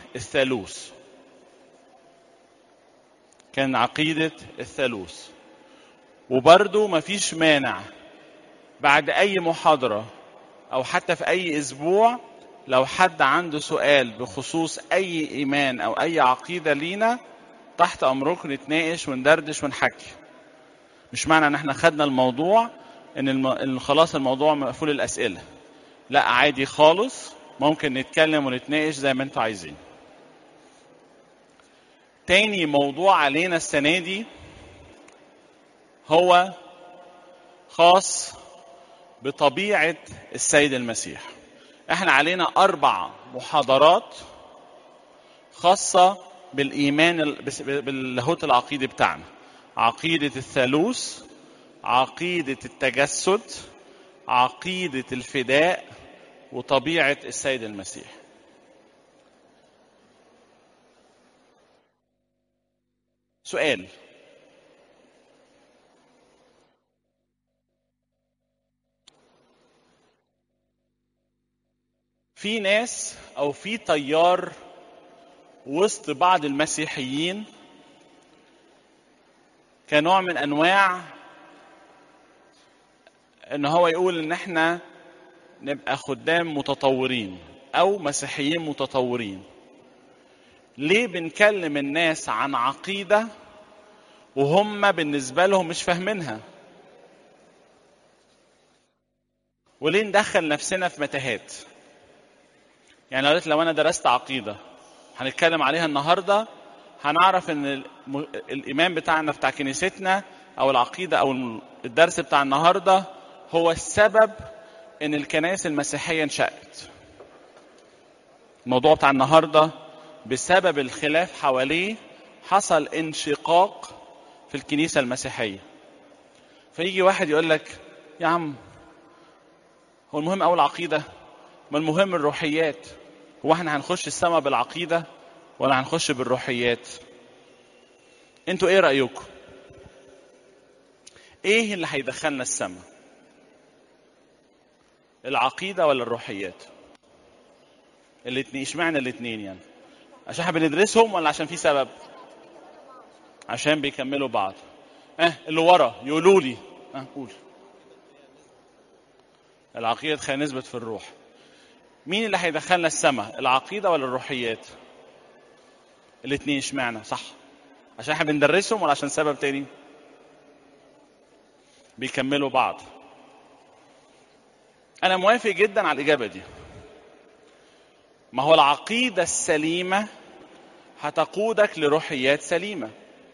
الثالوث كان عقيدة الثالوث وبرضو مفيش مانع بعد أي محاضرة أو حتى في أي أسبوع لو حد عنده سؤال بخصوص أي إيمان أو أي عقيدة لينا تحت أمركم نتناقش وندردش ونحكي مش معنى ان احنا خدنا الموضوع ان, الم... إن خلاص الموضوع مقفول الاسئله لا عادي خالص ممكن نتكلم ونتناقش زي ما انتوا عايزين تاني موضوع علينا السنه دي هو خاص بطبيعه السيد المسيح احنا علينا اربع محاضرات خاصه بالايمان ال- بس- باللاهوت العقيدي بتاعنا عقيده الثالوث عقيده التجسد عقيده الفداء وطبيعه السيد المسيح سؤال في ناس او في تيار وسط بعض المسيحيين كنوع من انواع ان هو يقول ان احنا نبقى خدام متطورين او مسيحيين متطورين ليه بنكلم الناس عن عقيده وهم بالنسبه لهم مش فاهمينها وليه ندخل نفسنا في متاهات يعني لو لو انا درست عقيده هنتكلم عليها النهارده هنعرف ان الم- الايمان بتاعنا بتاع كنيستنا او العقيده او الدرس بتاع النهارده هو السبب ان الكنائس المسيحيه انشأت الموضوع بتاع النهارده بسبب الخلاف حواليه حصل انشقاق في الكنيسه المسيحيه فيجي واحد يقول لك يا عم هو المهم اول العقيده ما المهم الروحيات هو احنا هنخش السماء بالعقيده ولا هنخش بالروحيات انتوا ايه رايكم ايه اللي هيدخلنا السماء العقيده ولا الروحيات الاثنين اشمعنى الاثنين يعني عشان احنا بندرسهم ولا عشان في سبب عشان بيكملوا بعض اه اللي ورا يقولوا لي اه قول العقيده تخلينا نثبت في الروح مين اللي هيدخلنا السماء العقيده ولا الروحيات الاثنين اشمعنى صح عشان احنا بندرسهم ولا عشان سبب تاني بيكملوا بعض انا موافق جدا على الاجابه دي ما هو العقيده السليمه هتقودك لروحيات سليمه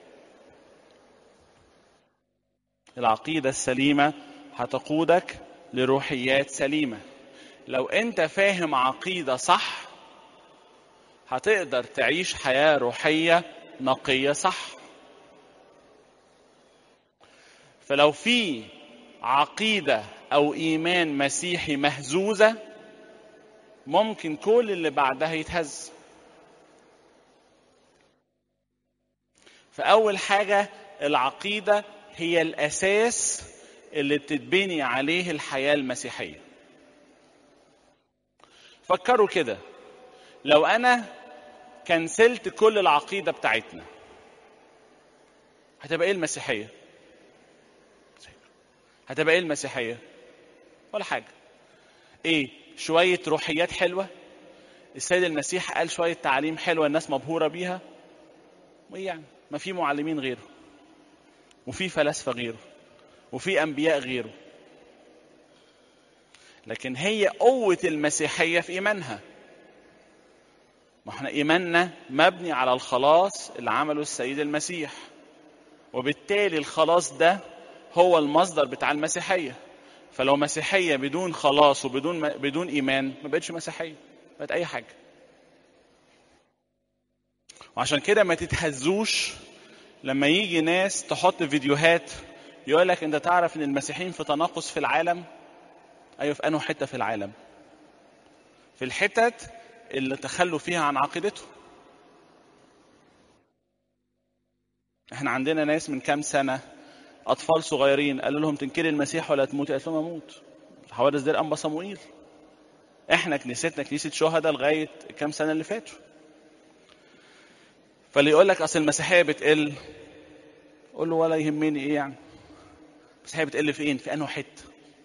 العقيده السليمه هتقودك لروحيات سليمه لو انت فاهم عقيده صح هتقدر تعيش حياه روحيه نقيه صح فلو في عقيده او ايمان مسيحي مهزوزه ممكن كل اللي بعدها يتهز فاول حاجه العقيده هي الاساس اللي بتتبني عليه الحياه المسيحيه فكروا كده لو انا كنسلت كل العقيده بتاعتنا هتبقى ايه المسيحيه هتبقى ايه المسيحيه ولا حاجه ايه شويه روحيات حلوه السيد المسيح قال شويه تعاليم حلوه الناس مبهوره بيها وايه يعني ما في معلمين غيره وفي فلاسفه غيره وفي انبياء غيره لكن هي قوة المسيحية في إيمانها ما احنا إيماننا مبني على الخلاص اللي عمله السيد المسيح وبالتالي الخلاص ده هو المصدر بتاع المسيحية فلو مسيحية بدون خلاص وبدون بدون إيمان ما بقتش مسيحية بقت أي حاجة وعشان كده ما تتهزوش لما يجي ناس تحط فيديوهات يقول لك انت تعرف ان المسيحيين في تناقص في العالم ايوه في انه حته في العالم في الحتت اللي تخلوا فيها عن عقيدته احنا عندنا ناس من كام سنه اطفال صغيرين قالوا لهم تنكري المسيح ولا تموتي قالت لهم اموت حوادث دير انبا صموئيل احنا كنيستنا كنيسه شهداء لغايه كام سنه اللي فاتوا فاللي يقول لك اصل المسيحيه بتقل قول له ولا يهمني ايه يعني المسيحيه بتقل فين في انه حته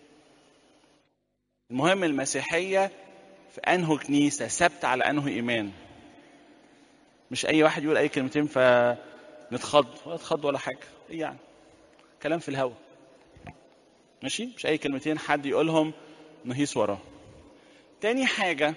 المهم المسيحيه في انه كنيسه ثابته على انه ايمان مش اي واحد يقول اي كلمتين فنتخض ولا تخض ولا حاجه ايه يعني كلام في الهوا ماشي مش اي كلمتين حد يقولهم نهيس وراه تاني حاجه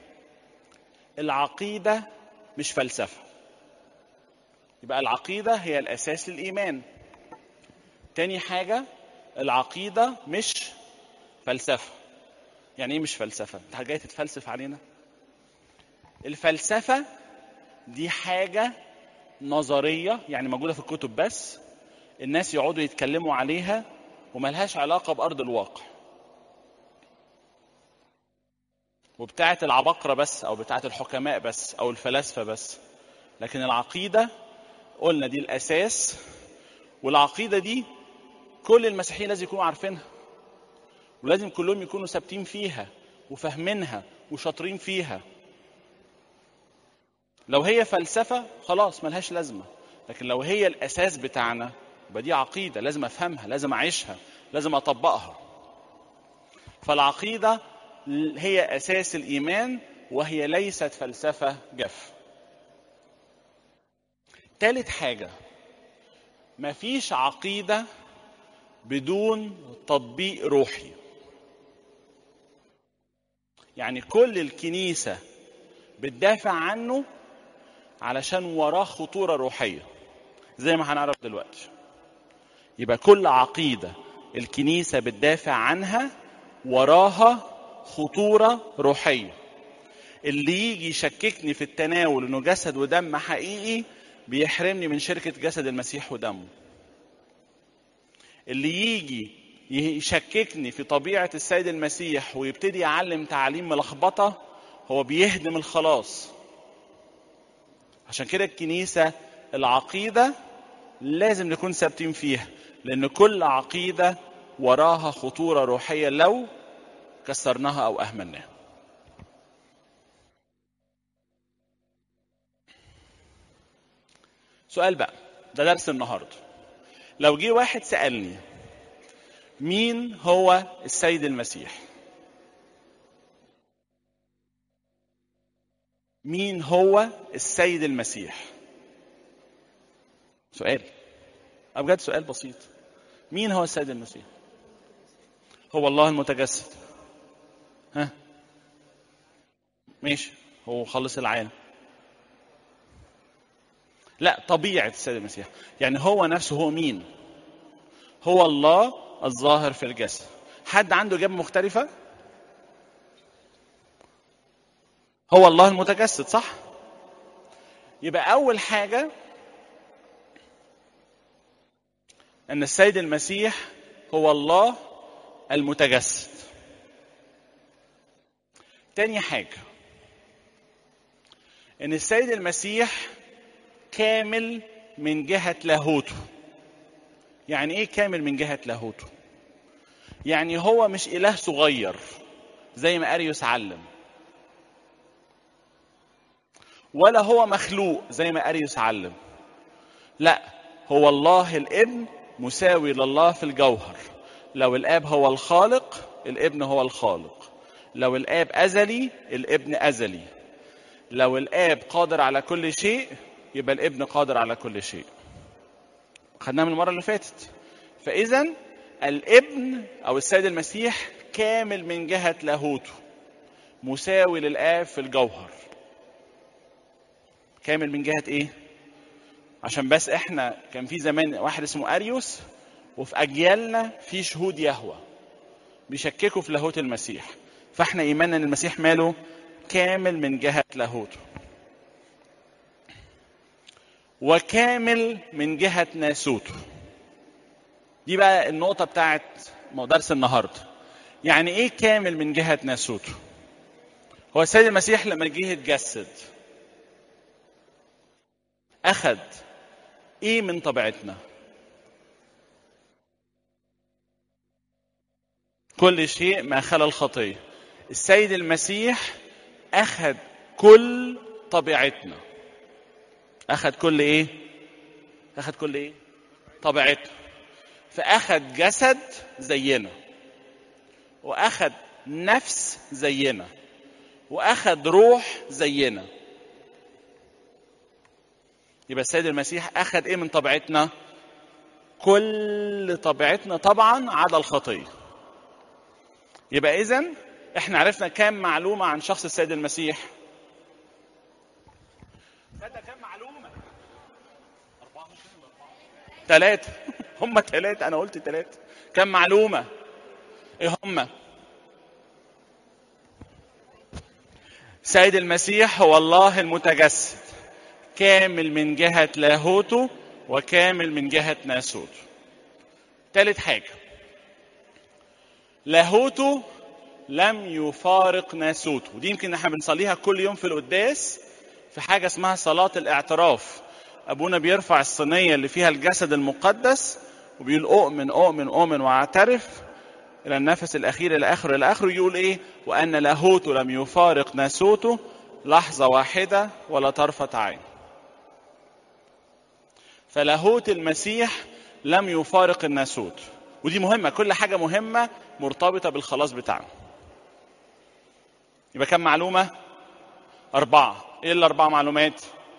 العقيده مش فلسفه يبقى العقيده هي الاساس للايمان تاني حاجه العقيده مش فلسفه يعني ايه مش فلسفه انت جاي تتفلسف علينا الفلسفه دي حاجه نظريه يعني موجوده في الكتب بس الناس يقعدوا يتكلموا عليها وملهاش علاقه بارض الواقع وبتاعه العباقره بس او بتاعه الحكماء بس او الفلاسفه بس لكن العقيده قلنا دي الاساس والعقيده دي كل المسيحيين لازم يكونوا عارفينها ولازم كلهم يكونوا ثابتين فيها وفاهمينها وشاطرين فيها لو هي فلسفة خلاص ملهاش لازمة لكن لو هي الأساس بتاعنا يبقى دي عقيدة لازم أفهمها لازم أعيشها لازم أطبقها فالعقيدة هي أساس الإيمان وهي ليست فلسفة جف تالت حاجة مفيش عقيدة بدون تطبيق روحي يعني كل الكنيسة بتدافع عنه علشان وراه خطورة روحية زي ما هنعرف دلوقتي يبقى كل عقيدة الكنيسة بتدافع عنها وراها خطورة روحية اللي يجي يشككني في التناول انه جسد ودم حقيقي بيحرمني من شركة جسد المسيح ودمه اللي يجي يشككني في طبيعة السيد المسيح ويبتدي يعلم تعاليم ملخبطة هو بيهدم الخلاص عشان كده الكنيسة العقيدة لازم نكون ثابتين فيها لأن كل عقيدة وراها خطورة روحية لو كسرناها أو أهملناها سؤال بقى ده درس النهارده لو جه واحد سألني مين هو السيد المسيح مين هو السيد المسيح سؤال بجد سؤال بسيط مين هو السيد المسيح هو الله المتجسد ها ماشي هو خلص العالم لا طبيعة السيد المسيح يعني هو نفسه هو مين هو الله الظاهر في الجسد حد عنده إجابة مختلفة هو الله المتجسد صح يبقى أول حاجة أن السيد المسيح هو الله المتجسد تاني حاجة أن السيد المسيح كامل من جهة لاهوته يعني ايه كامل من جهة لاهوته يعني هو مش اله صغير زي ما اريوس علم ولا هو مخلوق زي ما اريوس علم لا هو الله الابن مساوي لله في الجوهر لو الاب هو الخالق الابن هو الخالق لو الاب ازلي الابن ازلي لو الاب قادر على كل شيء يبقى الابن قادر على كل شيء خدناها من المره اللي فاتت فاذا الابن او السيد المسيح كامل من جهه لاهوته مساوي للاب في الجوهر كامل من جهه ايه عشان بس احنا كان في زمان واحد اسمه اريوس وفي اجيالنا في شهود يهوى بيشككوا في لاهوت المسيح فاحنا ايماننا ان المسيح ماله كامل من جهه لاهوته وكامل من جهة ناسوته دي بقى النقطة بتاعت درس النهاردة يعني ايه كامل من جهة ناسوته هو السيد المسيح لما جه يتجسد أخد ايه من طبيعتنا كل شيء ما خلا الخطية السيد المسيح أخد كل طبيعتنا اخذ كل ايه اخذ كل ايه طبيعته فاخذ جسد زينا واخذ نفس زينا واخذ روح زينا يبقى السيد المسيح اخذ ايه من طبيعتنا كل طبيعتنا طبعا عدا الخطيه يبقى اذا احنا عرفنا كام معلومه عن شخص السيد المسيح تصدق كام معلومه ثلاثة هم ثلاثة أنا قلت ثلاثة كم معلومة إيه هم سيد المسيح هو الله المتجسد كامل من جهة لاهوته وكامل من جهة ناسوته ثالث حاجة لاهوته لم يفارق ناسوته ودي يمكن احنا بنصليها كل يوم في القداس في حاجة اسمها صلاة الاعتراف أبونا بيرفع الصينية اللي فيها الجسد المقدس وبيقول أؤمن أؤمن أؤمن وأعترف إلى النفس الأخير إلى آخره إلى آخره يقول إيه وأن لاهوته لم يفارق ناسوته لحظة واحدة ولا طرفة عين فلاهوت المسيح لم يفارق الناسوت ودي مهمة كل حاجة مهمة مرتبطة بالخلاص بتاعنا يبقى كم معلومة أربعة إيه الأربع معلومات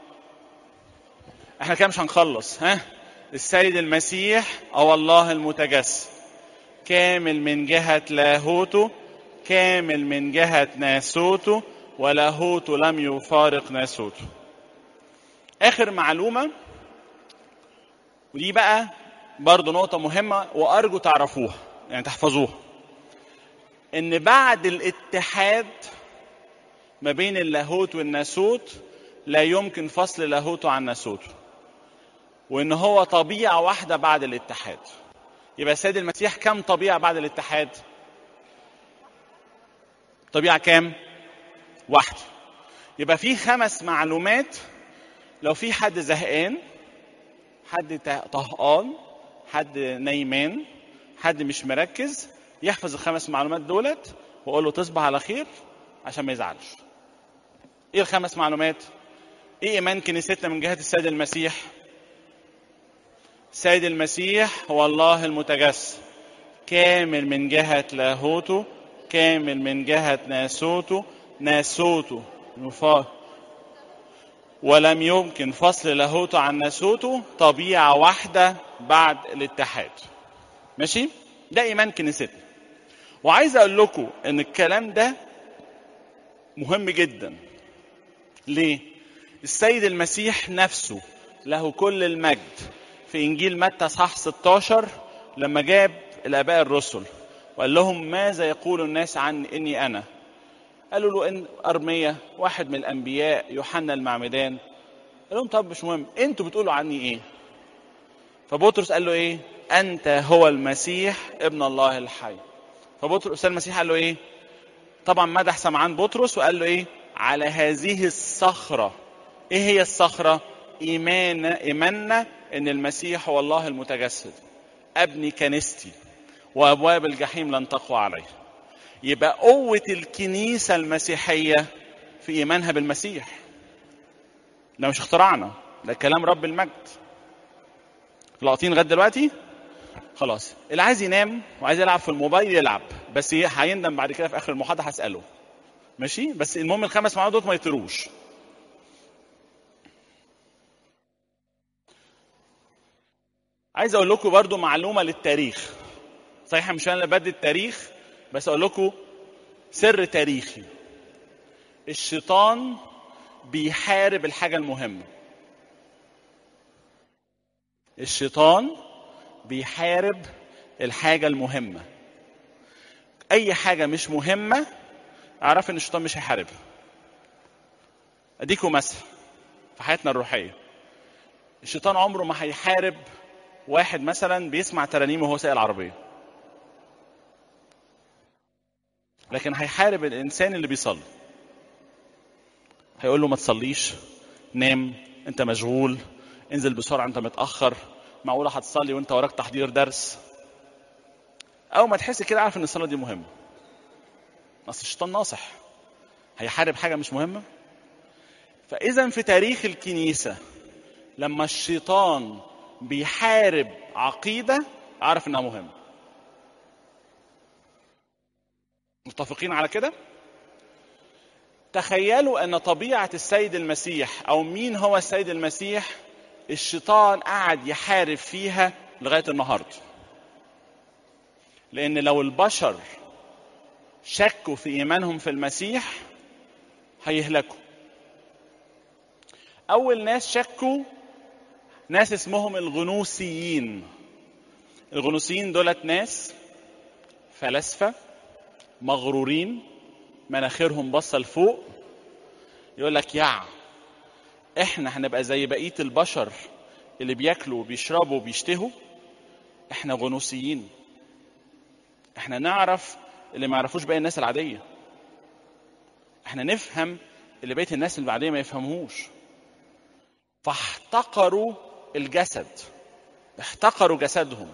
احنا كده مش هنخلص ها السيد المسيح او الله المتجسد كامل من جهة لاهوته كامل من جهة ناسوته ولاهوته لم يفارق ناسوته اخر معلومة ودي بقى برضو نقطة مهمة وأرجو تعرفوها يعني تحفظوها إن بعد الاتحاد ما بين اللاهوت والناسوت لا يمكن فصل لاهوته عن ناسوته وإن هو طبيعة واحدة بعد الاتحاد يبقى السيد المسيح كم طبيعة بعد الاتحاد طبيعة كام واحدة يبقى في خمس معلومات لو في حد زهقان حد طهقان حد نايمان حد مش مركز يحفظ الخمس معلومات دولت واقول له تصبح على خير عشان ما يزعلش ايه الخمس معلومات ايه ايمان كنيستنا من جهه السيد المسيح السيد المسيح هو الله المتجسد كامل من جهه لاهوته كامل من جهه ناسوته ناسوته نفاه ولم يمكن فصل لاهوته عن ناسوته طبيعة واحدة بعد الاتحاد ماشي ده إيمان كنيستنا وعايز أقول لكم إن الكلام ده مهم جدا ليه السيد المسيح نفسه له كل المجد في إنجيل متى صح 16 لما جاب الآباء الرسل وقال لهم ماذا يقول الناس عن إني أنا قالوا له ان ارميا واحد من الانبياء يوحنا المعمدان قال لهم طب مش مهم انتوا بتقولوا عني ايه فبطرس قال له ايه انت هو المسيح ابن الله الحي فبطرس المسيح قال له ايه طبعا مدح سمعان بطرس وقال له ايه على هذه الصخره ايه هي الصخره ايمان ايماننا ان المسيح هو الله المتجسد ابني كنيستي وابواب الجحيم لن تقوى عليه يبقى قوة الكنيسة المسيحية في إيمانها بالمسيح ده مش اختراعنا ده كلام رب المجد لاقطين لغاية دلوقتي خلاص اللي عايز ينام وعايز يلعب في الموبايل يلعب بس هيندم بعد كده في آخر المحاضرة هسأله ماشي بس المهم الخمس معلومات دول ما يطيروش عايز اقول لكم برضو معلومه للتاريخ صحيح مش انا اللي بدي التاريخ بس اقول لكم سر تاريخي الشيطان بيحارب الحاجه المهمه الشيطان بيحارب الحاجه المهمه اي حاجه مش مهمه اعرف ان الشيطان مش هيحاربها اديكم مثل في حياتنا الروحيه الشيطان عمره ما هيحارب واحد مثلا بيسمع ترانيم وهو سايق العربيه لكن هيحارب الانسان اللي بيصلي هيقول له ما تصليش نام انت مشغول انزل بسرعه انت متاخر معقوله هتصلي وانت وراك تحضير درس اول ما تحس كده عارف ان الصلاه دي مهمه اصل الشيطان ناصح هيحارب حاجه مش مهمه فاذا في تاريخ الكنيسه لما الشيطان بيحارب عقيدة أعرف إنها مهمة متفقين على كده؟ تخيلوا أن طبيعة السيد المسيح أو مين هو السيد المسيح الشيطان قعد يحارب فيها لغاية النهاردة لأن لو البشر شكوا في إيمانهم في المسيح هيهلكوا أول ناس شكوا ناس اسمهم الغنوسيين الغنوسيين دولت ناس فلاسفة مغرورين مناخيرهم باصة لفوق يقول لك يع احنا هنبقى زي بقية البشر اللي بياكلوا وبيشربوا وبيشتهوا احنا غنوسيين احنا نعرف اللي ما يعرفوش باقي الناس العادية احنا نفهم اللي بقية الناس العادية ما يفهموش فاحتقروا الجسد احتقروا جسدهم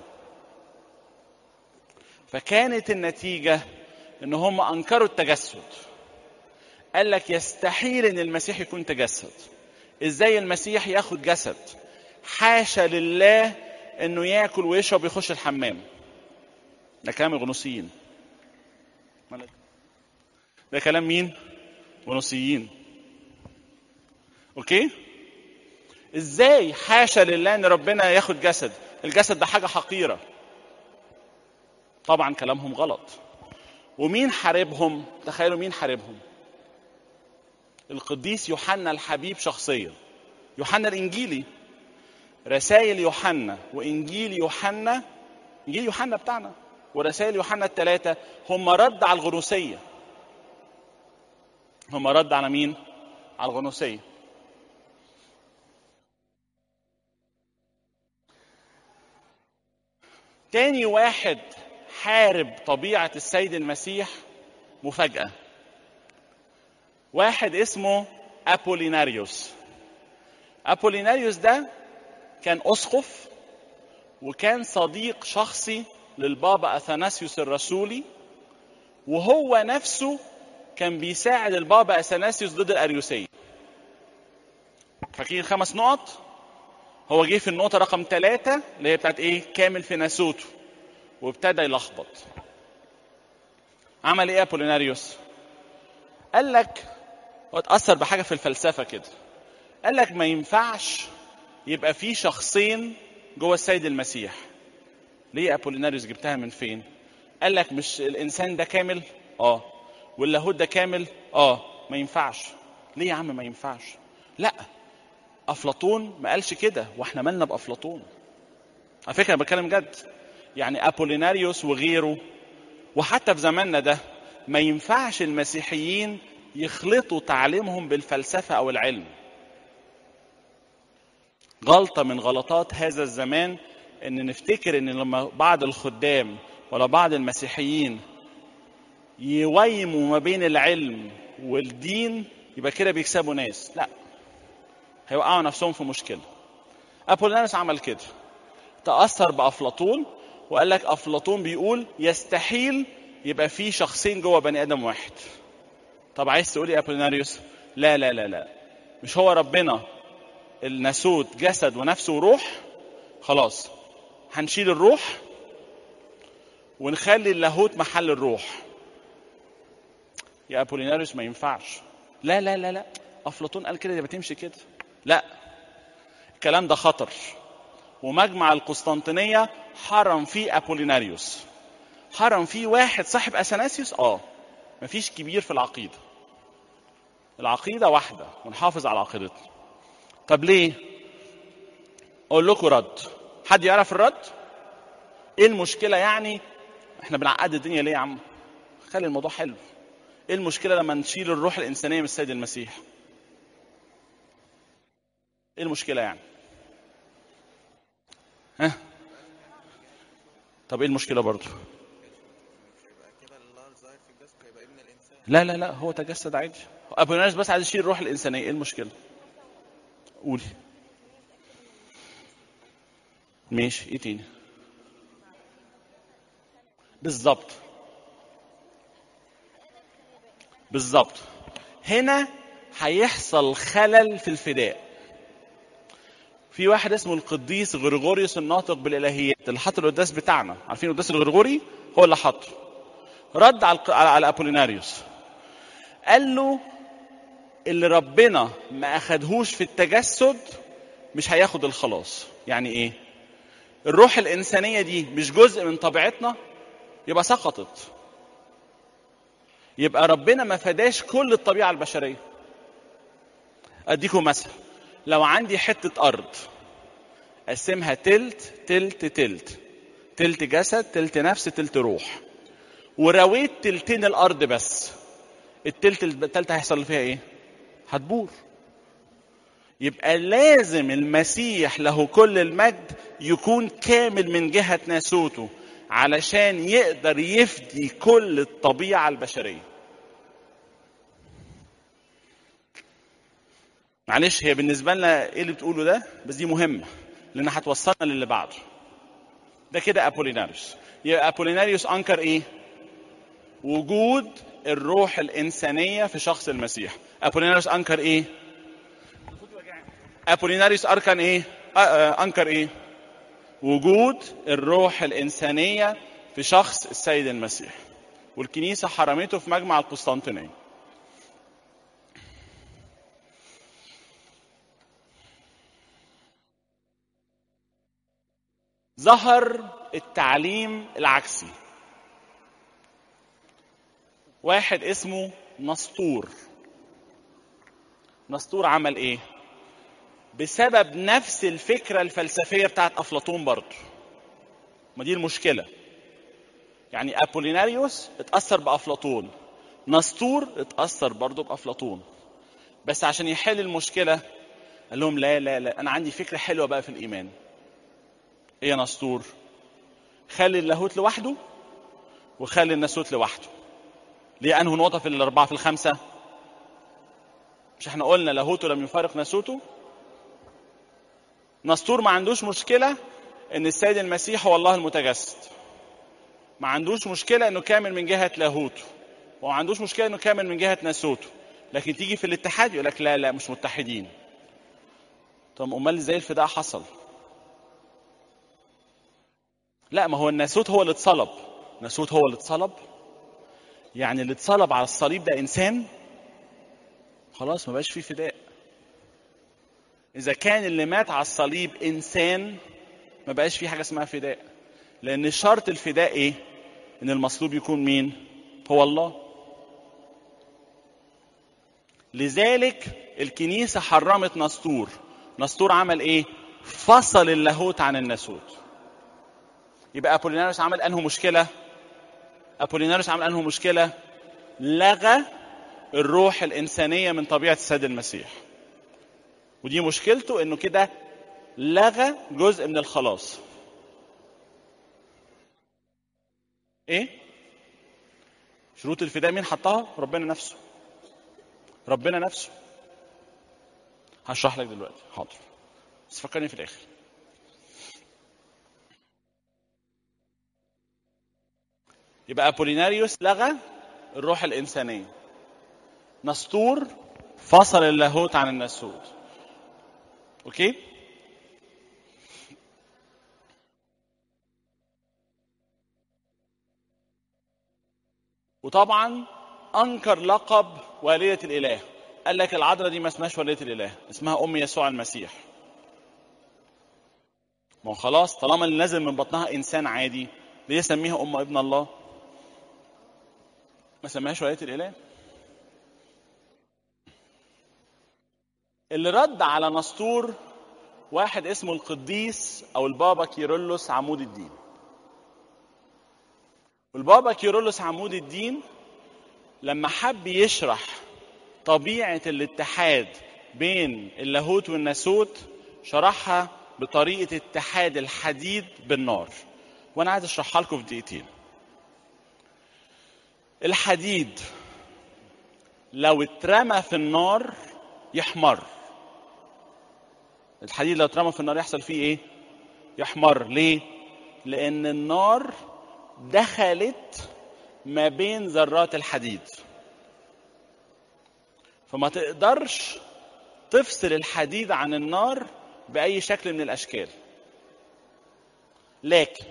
فكانت النتيجة ان هم انكروا التجسد قال لك يستحيل ان المسيح يكون تجسد ازاي المسيح ياخد جسد حاشا لله انه ياكل ويشرب ويخش الحمام ده كلام الغنوصيين ده كلام مين غنوصيين اوكي ازاي حاشا لله ان ربنا ياخد جسد الجسد ده حاجه حقيره طبعا كلامهم غلط ومين حاربهم تخيلوا مين حاربهم القديس يوحنا الحبيب شخصيا يوحنا الانجيلي رسائل يوحنا وانجيل يوحنا انجيل يوحنا بتاعنا ورسائل يوحنا الثلاثه هم رد على الغنوصيه هم رد على مين على الغنوصيه تاني واحد حارب طبيعة السيد المسيح مفاجأة واحد اسمه أبوليناريوس أبوليناريوس ده كان أسقف وكان صديق شخصي للبابا أثناسيوس الرسولي وهو نفسه كان بيساعد البابا أثناسيوس ضد الأريوسية فاكرين خمس نقط هو جه في النقطة رقم ثلاثة اللي هي بتاعت إيه كامل في ناسوته وابتدى يلخبط عمل ايه ابوليناريوس قال لك هو اتاثر بحاجه في الفلسفه كده قال لك ما ينفعش يبقى في شخصين جوه السيد المسيح ليه ابوليناريوس جبتها من فين قال لك مش الانسان ده كامل اه واللاهوت ده كامل اه ما ينفعش ليه يا عم ما ينفعش لا افلاطون ما قالش كده واحنا مالنا بافلاطون على فكره انا بتكلم جد يعني ابوليناريوس وغيره وحتى في زماننا ده ما ينفعش المسيحيين يخلطوا تعليمهم بالفلسفه او العلم غلطه من غلطات هذا الزمان ان نفتكر ان لما بعض الخدام ولا بعض المسيحيين يويموا ما بين العلم والدين يبقى كده بيكسبوا ناس لا هيوقعوا نفسهم في مشكله ابوليناريوس عمل كده تاثر بافلاطون وقال لك افلاطون بيقول يستحيل يبقى في شخصين جوه بني ادم واحد طب عايز تقول ايه ابوليناريوس لا لا لا لا مش هو ربنا الناسوت جسد ونفس وروح خلاص هنشيل الروح ونخلي اللاهوت محل الروح يا ابوليناريوس ما ينفعش لا لا لا لا افلاطون قال كده يبقى تمشي كده لا الكلام ده خطر ومجمع القسطنطينية حرم فيه أبوليناريوس حرم فيه واحد صاحب أثناسيوس اه مفيش كبير في العقيدة العقيدة واحدة ونحافظ على عقيدتنا طب ليه أقول لكم رد حد يعرف الرد ايه المشكلة يعني احنا بنعقد الدنيا ليه يا عم خلي الموضوع حلو ايه المشكلة لما نشيل الروح الإنسانية من السيد المسيح ايه المشكلة يعني ها طب ايه المشكله برضه لا لا لا هو تجسد عادي ابو ناس بس عايز يشيل الروح الانسانيه ايه المشكله قولي ماشي ايه تاني بالظبط بالظبط هنا هيحصل خلل في الفداء في واحد اسمه القديس غريغوريوس الناطق بالالهيات اللي حط القداس بتاعنا عارفين القداس الغريغوري هو اللي حطه رد على الق- على على ابوليناريوس قال له اللي ربنا ما اخدهوش في التجسد مش هياخد الخلاص يعني ايه الروح الانسانيه دي مش جزء من طبيعتنا يبقى سقطت يبقى ربنا ما فداش كل الطبيعه البشريه اديكم مثل لو عندي حته ارض اقسمها تلت تلت تلت تلت جسد تلت نفس تلت روح ورويت تلتين الارض بس التلت التالتة هيحصل فيها ايه هتبور يبقى لازم المسيح له كل المجد يكون كامل من جهة ناسوته علشان يقدر يفدي كل الطبيعة البشرية معلش هي بالنسبة لنا ايه اللي بتقوله ده بس دي مهمة لان هتوصلنا للي بعده ده كده ابوليناريوس يبقى ابوليناريوس انكر ايه وجود الروح الانسانيه في شخص المسيح ابوليناريوس انكر ايه ابوليناريوس اركن ايه آه، آه، انكر ايه وجود الروح الانسانيه في شخص السيد المسيح والكنيسه حرمته في مجمع القسطنطينيه ظهر التعليم العكسي واحد اسمه نسطور نسطور عمل ايه بسبب نفس الفكرة الفلسفية بتاعت أفلاطون برضه ما دي المشكلة يعني أبوليناريوس اتأثر بأفلاطون نسطور اتأثر برضه بأفلاطون بس عشان يحل المشكلة قال لهم لا لا لا أنا عندي فكرة حلوة بقى في الإيمان إيه يا نسطور خلي اللاهوت لوحده وخلي الناسوت لوحده ليه انه نقطه في الاربعه في الخمسه مش احنا قلنا لاهوته لم يفارق ناسوته نسطور ما عندوش مشكله ان السيد المسيح هو الله المتجسد ما عندوش مشكله انه كامل من جهه لاهوته وما عندوش مشكله انه كامل من جهه ناسوته لكن تيجي في الاتحاد يقول لك لا لا مش متحدين طب امال ازاي الفداء حصل لا ما هو الناسوت هو اللي اتصلب ناسوت هو اللي اتصلب يعني اللي اتصلب على الصليب ده انسان خلاص ما بقاش فيه فداء اذا كان اللي مات على الصليب انسان ما بقاش فيه حاجه اسمها فداء لان شرط الفداء ايه ان المصلوب يكون مين هو الله لذلك الكنيسه حرمت نسطور نسطور عمل ايه فصل اللاهوت عن الناسوت يبقى ابوليناريوس عمل انه مشكله ابوليناريوس عمل انه مشكله لغى الروح الانسانيه من طبيعه السيد المسيح ودي مشكلته انه كده لغى جزء من الخلاص ايه شروط الفداء مين حطها ربنا نفسه ربنا نفسه هشرح لك دلوقتي حاضر بس فكرني في الاخر يبقى ابوليناريوس لغى الروح الانسانيه نسطور فصل اللاهوت عن الناسوت اوكي وطبعا انكر لقب والده الاله قال لك العذراء دي ما اسمهاش والده الاله اسمها ام يسوع المسيح ما هو خلاص طالما اللي نازل من بطنها انسان عادي ليه يسميها ام ابن الله ما سماهاش والده الاله اللي رد على نسطور واحد اسمه القديس او البابا كيرلس عمود الدين والبابا كيرلس عمود الدين لما حب يشرح طبيعة الاتحاد بين اللاهوت والناسوت شرحها بطريقة اتحاد الحديد بالنار وانا عايز اشرحها لكم في دقيقتين الحديد لو اترمى في النار يحمر الحديد لو اترمى في النار يحصل فيه ايه يحمر ليه لان النار دخلت ما بين ذرات الحديد فما تقدرش تفصل الحديد عن النار باي شكل من الاشكال لكن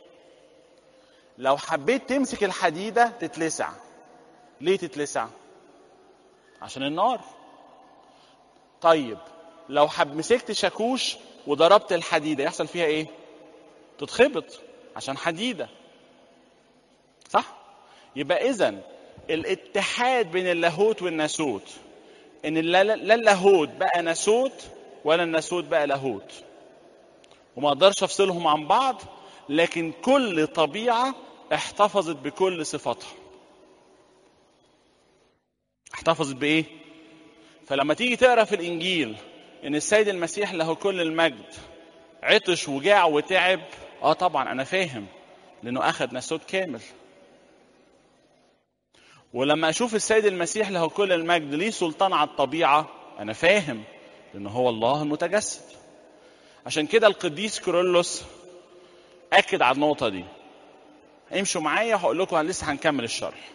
لو حبيت تمسك الحديده تتلسع ليه تتلسع عشان النار طيب لو حب مسكت شاكوش وضربت الحديده يحصل فيها ايه تتخبط عشان حديده صح يبقى اذا الاتحاد بين اللاهوت والناسوت ان لا لا اللاهوت بقى ناسوت ولا الناسوت بقى لاهوت وما اقدرش افصلهم عن بعض لكن كل طبيعه احتفظت بكل صفاتها احتفظت بايه فلما تيجي تقرا في الانجيل ان السيد المسيح له كل المجد عطش وجاع وتعب اه طبعا انا فاهم لانه اخذ ناسوت كامل ولما اشوف السيد المسيح له كل المجد ليه سلطان على الطبيعه انا فاهم لانه هو الله المتجسد عشان كده القديس كيرلس اكد على النقطه دي امشوا معايا وهقول لكم لسه هنكمل الشرح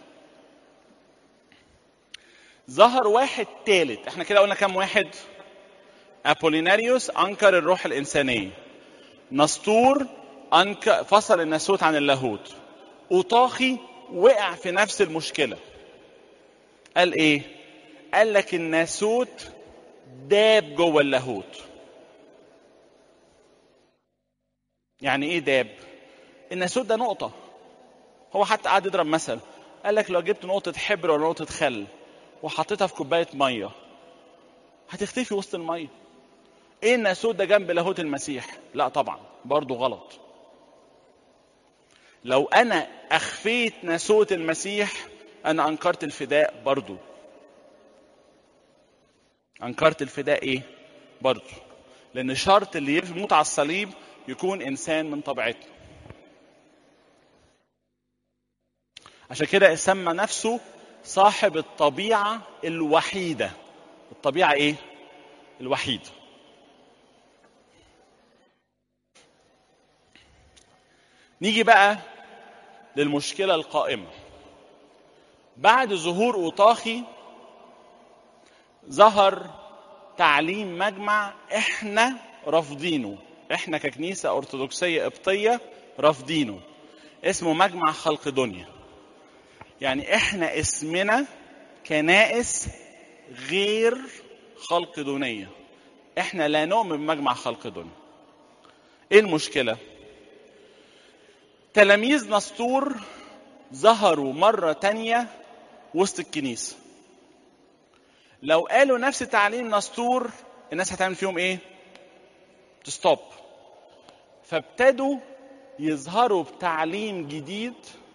ظهر واحد ثالث احنا كده قلنا كام واحد ابوليناريوس انكر الروح الانسانيه نسطور أنكر فصل الناسوت عن اللاهوت اوطاخي وقع في نفس المشكله قال ايه قال لك الناسوت داب جوه اللاهوت يعني ايه داب الناسوت ده نقطه هو حتى قعد يضرب مثل قال لك لو جبت نقطه حبر ولا نقطه خل وحطيتها في كوبايه ميه هتختفي وسط الميه ايه الناسوت ده جنب لاهوت المسيح لا طبعا برضه غلط لو انا اخفيت ناسوت المسيح انا انكرت الفداء برضه انكرت الفداء ايه برضه لان شرط اللي يموت على الصليب يكون انسان من طبيعتنا عشان كده سمى نفسه صاحب الطبيعه الوحيده الطبيعه ايه الوحيده نيجي بقى للمشكله القائمه بعد ظهور اوطاخي ظهر تعليم مجمع احنا رافضينه احنا ككنيسه ارثوذكسيه قبطيه رافضينه اسمه مجمع خلق دنيا يعني احنا اسمنا كنائس غير خلق دنيا احنا لا نؤمن بمجمع خلق دنيا ايه المشكله تلاميذ نسطور ظهروا مرة تانية وسط الكنيسة لو قالوا نفس تعليم نسطور الناس هتعمل فيهم ايه تستوب فابتدوا يظهروا بتعليم جديد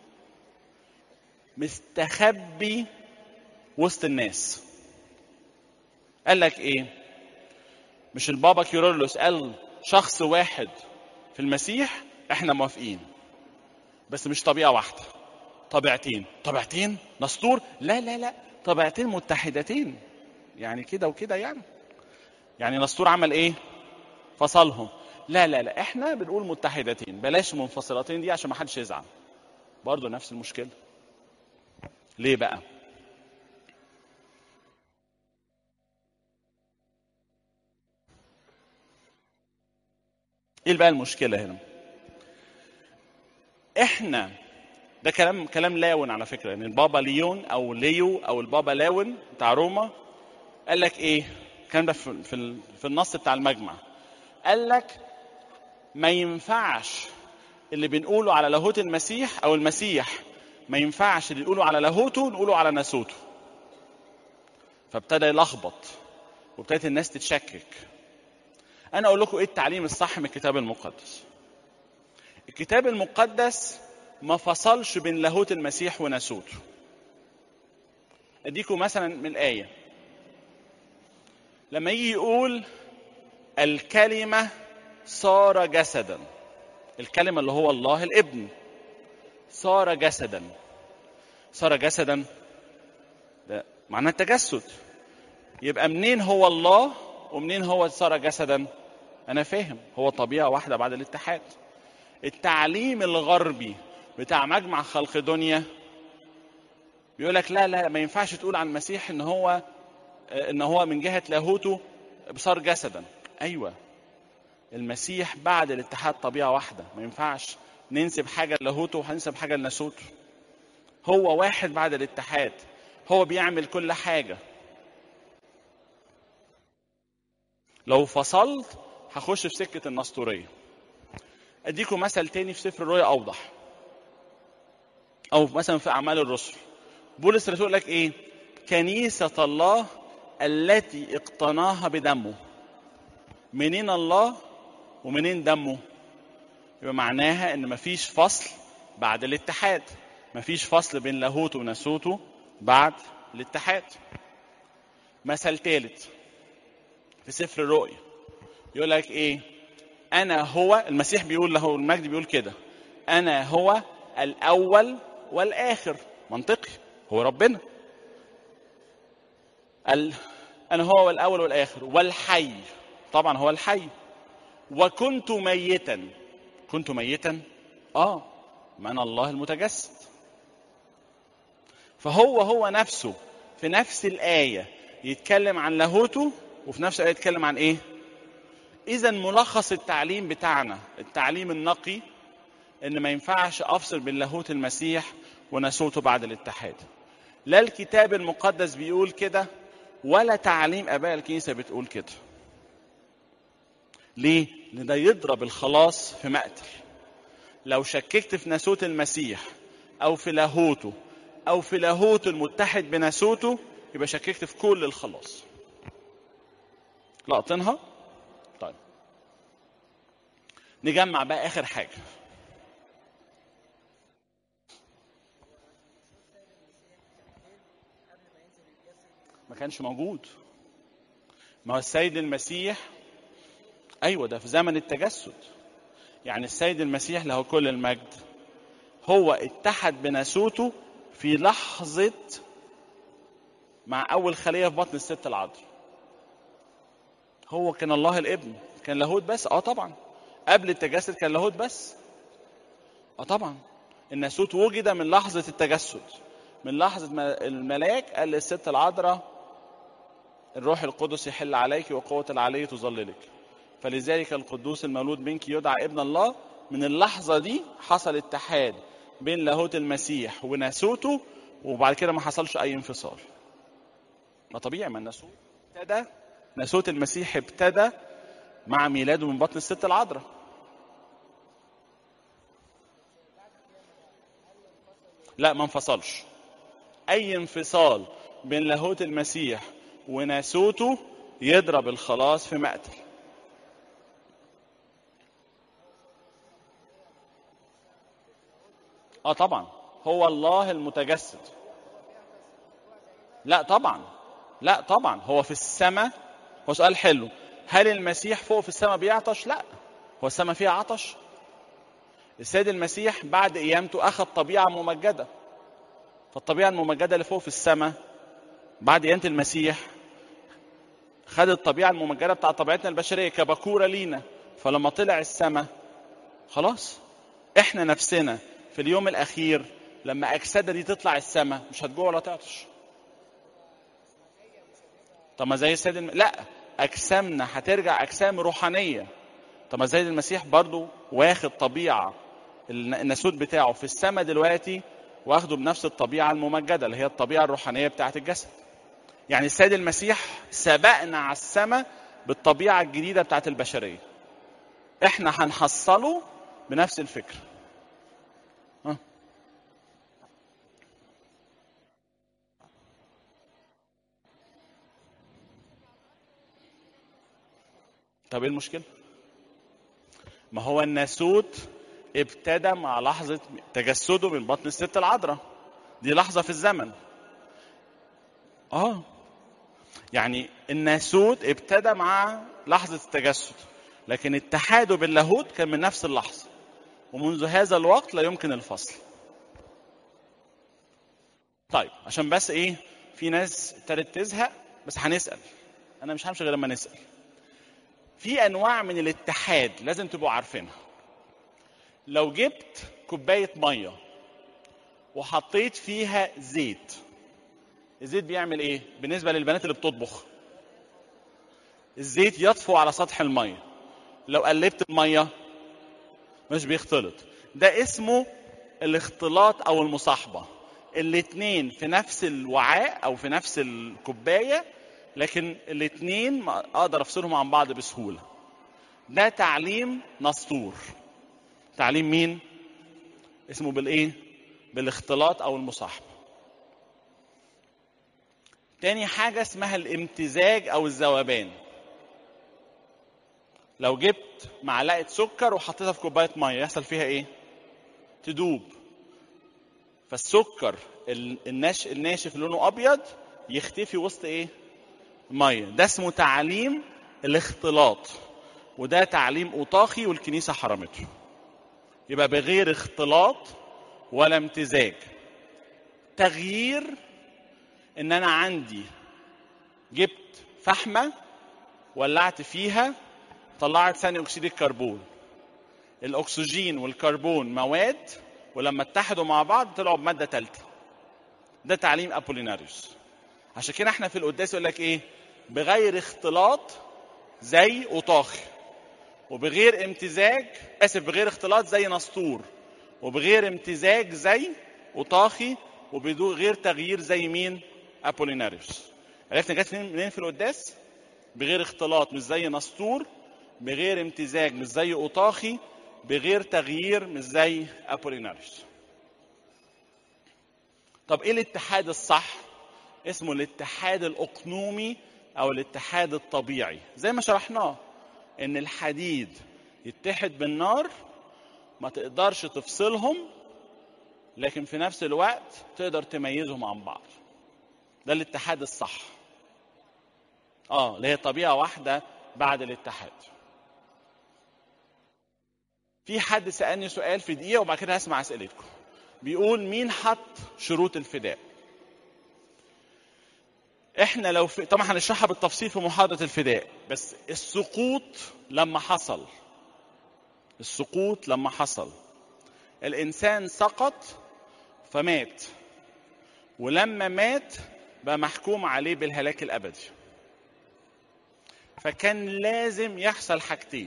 مستخبي وسط الناس قال لك ايه مش البابا كيرلس قال شخص واحد في المسيح احنا موافقين بس مش طبيعه واحده طبيعتين طبيعتين نسطور لا لا لا طبيعتين متحدتين يعني كده وكده يعني يعني نسطور عمل ايه فصلهم لا لا لا احنا بنقول متحدتين بلاش منفصلتين دي عشان ما حدش يزعل برضه نفس المشكله ليه بقى ايه بقى المشكله هنا احنا ده كلام كلام لاون على فكره يعني البابا ليون او ليو او البابا لاون بتاع روما قال لك ايه الكلام ده في في, في النص بتاع المجمع قال لك ما ينفعش اللي بنقوله على لاهوت المسيح او المسيح ما ينفعش اللي نقوله على لاهوته نقوله على ناسوته فابتدى يلخبط وابتدت الناس تتشكك انا اقول لكم ايه التعليم الصح من الكتاب المقدس الكتاب المقدس ما فصلش بين لاهوت المسيح وناسوته اديكم مثلا من الايه لما يجي يقول الكلمه صار جسدا الكلمه اللي هو الله الابن صار جسدا صار جسدا ده معناه التجسد يبقى منين هو الله ومنين هو صار جسدا انا فاهم هو طبيعه واحده بعد الاتحاد التعليم الغربي بتاع مجمع خلق دنيا بيقول لك لا لا ما ينفعش تقول عن المسيح ان هو ان هو من جهه لاهوته صار جسدا ايوه المسيح بعد الاتحاد طبيعه واحده ما ينفعش ننسب حاجه للاهوته وهنسب حاجه لناسوته هو واحد بعد الاتحاد هو بيعمل كل حاجه لو فصلت هخش في سكه النسطوريه اديكم مثل تاني في سفر الرؤيا اوضح او مثلا في اعمال الرسل بولس الرسول لك ايه كنيسه الله التي اقتناها بدمه منين الله ومنين دمه يبقى معناها ان مفيش فصل بعد الاتحاد مفيش فصل بين لاهوته وناسوته بعد الاتحاد مثل ثالث في سفر الرؤيا يقول لك ايه انا هو المسيح بيقول له المجد بيقول كده انا هو الاول والاخر منطقي هو ربنا ال... انا هو الاول والاخر والحي طبعا هو الحي وكنت ميتا كنت ميتا اه ما انا الله المتجسد فهو هو نفسه في نفس الايه يتكلم عن لاهوته وفي نفس الايه يتكلم عن ايه اذا ملخص التعليم بتاعنا التعليم النقي ان ما ينفعش افصل بين لاهوت المسيح وناسوته بعد الاتحاد لا الكتاب المقدس بيقول كده ولا تعليم اباء الكنيسه بتقول كده ليه لان ده يضرب الخلاص في مقتل لو شككت في ناسوت المسيح او في لاهوته او في لاهوت المتحد بناسوته يبقى شككت في كل الخلاص لقطنها طيب نجمع بقى اخر حاجه ما كانش موجود ما هو السيد المسيح ايوه ده في زمن التجسد يعني السيد المسيح له كل المجد هو اتحد بناسوته في لحظة مع أول خلية في بطن الست العذراء هو كان الله الابن كان لاهوت بس اه طبعا قبل التجسد كان لاهوت بس اه طبعا الناسوت وجد من لحظة التجسد من لحظة ما الملاك قال للست العذراء الروح القدس يحل عليك وقوة العلي تظللك فلذلك القدوس المولود منك يدعى ابن الله من اللحظة دي حصل اتحاد بين لاهوت المسيح وناسوته وبعد كده ما حصلش أي انفصال ما طبيعي ما الناسوت ابتدى ناسوت المسيح ابتدى مع ميلاده من بطن الست العذراء لا ما انفصلش اي انفصال بين لاهوت المسيح وناسوته يضرب الخلاص في مقتل اه طبعا هو الله المتجسد لا طبعا لا طبعا هو في السماء هو سؤال حلو هل المسيح فوق في السماء بيعطش لا هو السماء فيها عطش السيد المسيح بعد قيامته اخذ طبيعه ممجده فالطبيعه الممجده اللي فوق في السماء بعد قيامه المسيح خد الطبيعه الممجده بتاع طبيعتنا البشريه كبكوره لينا فلما طلع السماء خلاص احنا نفسنا في اليوم الاخير لما اجسادنا دي تطلع السماء مش هتجوع ولا تعطش طب ما زي السيد الم... لا اجسامنا هترجع اجسام روحانيه طب ما زي المسيح برضو واخد طبيعه الناسوت بتاعه في السماء دلوقتي واخده بنفس الطبيعه الممجده اللي هي الطبيعه الروحانيه بتاعه الجسد يعني السيد المسيح سبقنا على السماء بالطبيعه الجديده بتاعه البشريه احنا هنحصله بنفس الفكر ها طب ايه المشكله ما هو الناسوت ابتدى مع لحظة تجسده من بطن الست العذراء دي لحظة في الزمن اه يعني الناسوت ابتدى مع لحظة التجسد لكن اتحاده باللاهوت كان من نفس اللحظة ومنذ هذا الوقت لا يمكن الفصل طيب عشان بس ايه في ناس ابتدت تزهق بس هنسأل انا مش همشي غير لما نسأل في انواع من الاتحاد لازم تبقوا عارفينها لو جبت كوبايه ميه وحطيت فيها زيت الزيت بيعمل ايه بالنسبه للبنات اللي بتطبخ الزيت يطفو على سطح الميه لو قلبت الميه مش بيختلط ده اسمه الاختلاط او المصاحبه الاتنين في نفس الوعاء او في نفس الكوبايه لكن الاتنين اقدر افصلهم عن بعض بسهوله ده تعليم نسطور تعليم مين اسمه بالايه بالاختلاط او المصاحبه تاني حاجه اسمها الامتزاج او الذوبان لو جبت معلقه سكر وحطيتها في كوبايه ميه يحصل فيها ايه تدوب فالسكر الناش الناشف اللي لونه ابيض يختفي وسط ايه ميه ده اسمه تعليم الاختلاط وده تعليم اوطاخي والكنيسه حرمته يبقى بغير اختلاط ولا امتزاج تغيير ان انا عندي جبت فحمه ولعت فيها طلعت ثاني اكسيد الكربون الاكسجين والكربون مواد ولما اتحدوا مع بعض طلعوا بماده ثالثه ده تعليم ابوليناريوس عشان كده احنا في القداس يقول لك ايه بغير اختلاط زي اوطاخي وبغير امتزاج اسف بغير اختلاط زي نسطور وبغير امتزاج زي اوطاخي وبدون غير تغيير زي مين ابوليناريوس عرفنا جت منين في القداس بغير اختلاط مش زي نسطور بغير امتزاج مش زي اوطاخي بغير تغيير مش زي ابوليناريوس طب ايه الاتحاد الصح اسمه الاتحاد الاقنومي او الاتحاد الطبيعي زي ما شرحناه ان الحديد يتحد بالنار ما تقدرش تفصلهم لكن في نفس الوقت تقدر تميزهم عن بعض ده الاتحاد الصح اه اللي هي طبيعه واحده بعد الاتحاد في حد سالني سؤال في دقيقه وبعد كده هسمع اسئلتكم بيقول مين حط شروط الفداء احنا لو في طبعا هنشرحها بالتفصيل في محاضره الفداء بس السقوط لما حصل السقوط لما حصل الانسان سقط فمات ولما مات بقى محكوم عليه بالهلاك الابدي فكان لازم يحصل حاجتين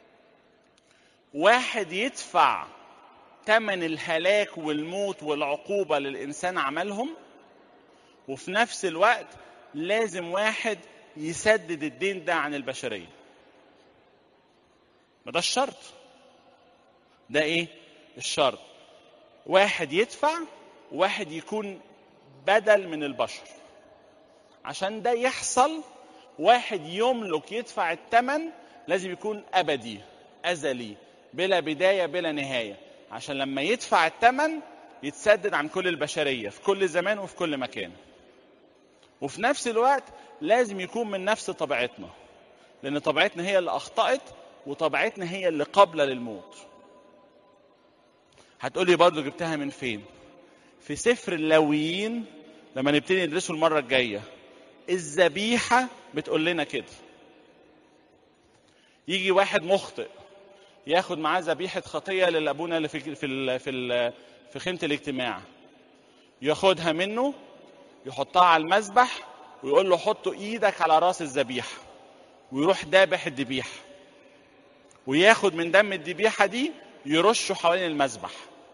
واحد يدفع ثمن الهلاك والموت والعقوبه للانسان عملهم وفي نفس الوقت لازم واحد يسدد الدين ده عن البشريه ما ده الشرط ده ايه الشرط واحد يدفع واحد يكون بدل من البشر عشان ده يحصل واحد يملك يدفع الثمن لازم يكون ابدي ازلي بلا بدايه بلا نهايه عشان لما يدفع الثمن يتسدد عن كل البشريه في كل زمان وفي كل مكان وفي نفس الوقت لازم يكون من نفس طبيعتنا لان طبيعتنا هي اللي اخطات وطبيعتنا هي اللي قابله للموت هتقولي برضه جبتها من فين في سفر اللاويين لما نبتدي ندرسه المره الجايه الذبيحه بتقول لنا كده يجي واحد مخطئ ياخد معاه ذبيحه خطيه للابونا اللي في في ال في ال في خيمه الاجتماع ياخدها منه يحطها على المذبح ويقول له حط ايدك على راس الذبيحه ويروح دابح الذبيحه وياخد من دم الذبيحه دي يرشه حوالين المذبح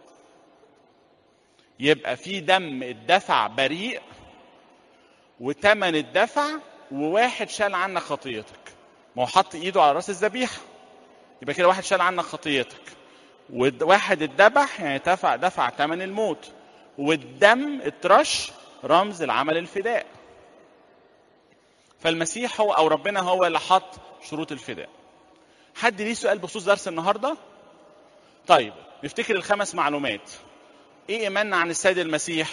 يبقى في دم الدفع بريء وتمن الدفع وواحد شال عنك خطيتك ما هو حط ايده على راس الذبيحه يبقى كده واحد شال عنك خطيتك وواحد اتذبح يعني دفع دفع ثمن الموت والدم اترش رمز العمل الفداء فالمسيح هو او ربنا هو اللي حط شروط الفداء حد ليه سؤال بخصوص درس النهارده طيب نفتكر الخمس معلومات ايه ايماننا عن السيد المسيح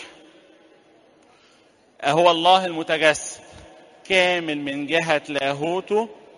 هو الله المتجسد كامل من جهة لاهوته